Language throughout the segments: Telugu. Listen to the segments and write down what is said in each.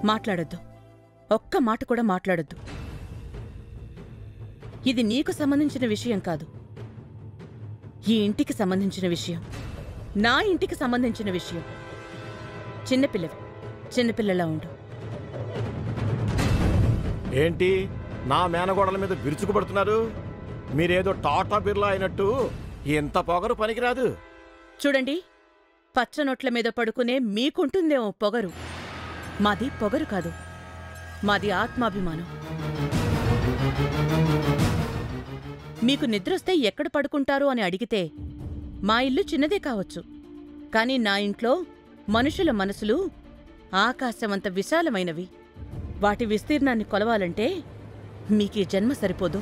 మాట్లాడొద్దు ఒక్క మాట కూడా మాట్లాడొద్దు ఇది నీకు సంబంధించిన విషయం కాదు ఈ ఇంటికి సంబంధించిన విషయం నా ఇంటికి సంబంధించిన విషయం చిన్నపిల్లవి చిన్నపిల్లలా ఉండు ఏంటి నా మేనగోడల మీద విరుచుకుపడుతున్నారు మీరేదో టాటా బిర్లా అయినట్టు ఇంత పొగరు పనికిరాదు చూడండి పచ్చనొట్ల మీద పడుకునే మీకుంటుందేమో పొగరు మాది పొగరు కాదు మాది ఆత్మాభిమానం మీకు నిద్రొస్తే ఎక్కడ పడుకుంటారు అని అడిగితే మా ఇల్లు చిన్నదే కావచ్చు కానీ నా ఇంట్లో మనుషుల మనసులు ఆకాశమంత విశాలమైనవి వాటి విస్తీర్ణాన్ని కొలవాలంటే మీకీ జన్మ సరిపోదు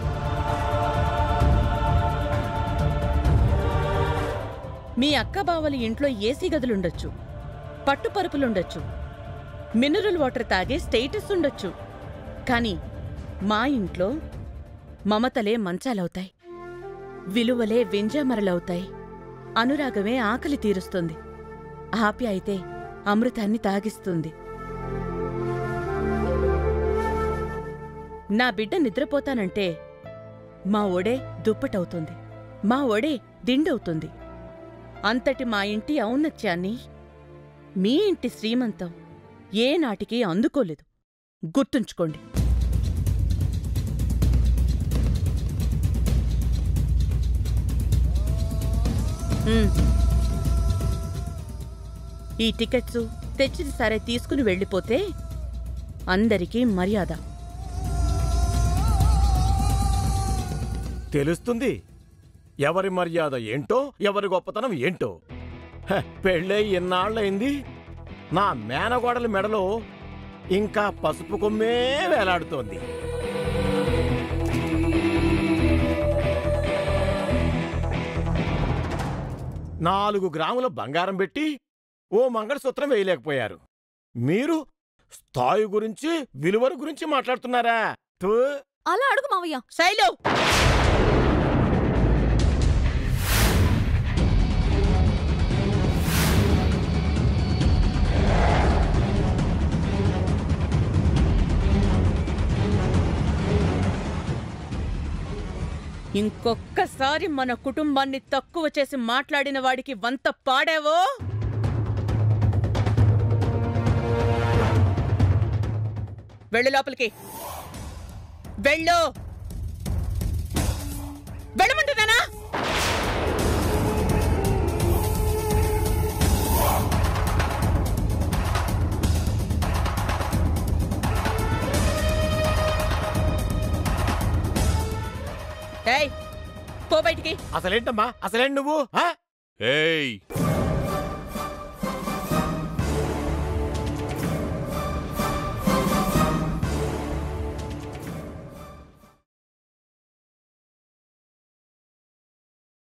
మీ అక్కబావలి ఇంట్లో ఏసీ గదులుండొచ్చు పట్టుపరుపులుండొచ్చు మినరల్ వాటర్ తాగే స్టేటస్ ఉండొచ్చు కానీ మా ఇంట్లో మమతలే మంచాలవుతాయి విలువలే వింజామరలవుతాయి అనురాగమే ఆకలి తీరుస్తుంది ఆప్యాయితే అమృతాన్ని తాగిస్తుంది నా బిడ్డ నిద్రపోతానంటే మా ఒడే దుప్పటవుతుంది మా ఒడే దిండవుతుంది అంతటి మా ఇంటి ఔన్నత్యాన్ని మీ ఇంటి శ్రీమంతం ఏనాటికి అందుకోలేదు గుర్తుంచుకోండి ఉమ్. ఈ టికెట్సు తెచ్చిది సరే తీసుకుని వెళ్ళిపోతే అందరికీ మర్యాద తెలుస్తుంది ఎవరి మర్యాద ఏంటో ఎవరి గొప్పతనం ఏంటో హ, పెళ్ళై ఇన్నాళ్ళయింది నా మేనగోడల మెడలో ఇంకా పసుపు కొమ్మే వేలాడుతోంది నాలుగు గ్రాముల బంగారం పెట్టి ఓ మంగళసూత్రం వేయలేకపోయారు మీరు స్థాయి గురించి విలువల గురించి మాట్లాడుతున్నారా తూ అలా అడుగు మావయ్య శైలు ఇంకొక్కసారి మన కుటుంబాన్ని తక్కువ చేసి మాట్లాడిన వాడికి వంత పాడావో వెళ్ళు లోపలికి వెళ్ళు వెళ్ళమంటున్నానా ఏయ్ పో బయటికి అసలేంటమ్మా అసలేంటి నువ్వు ఆ? ఏయ్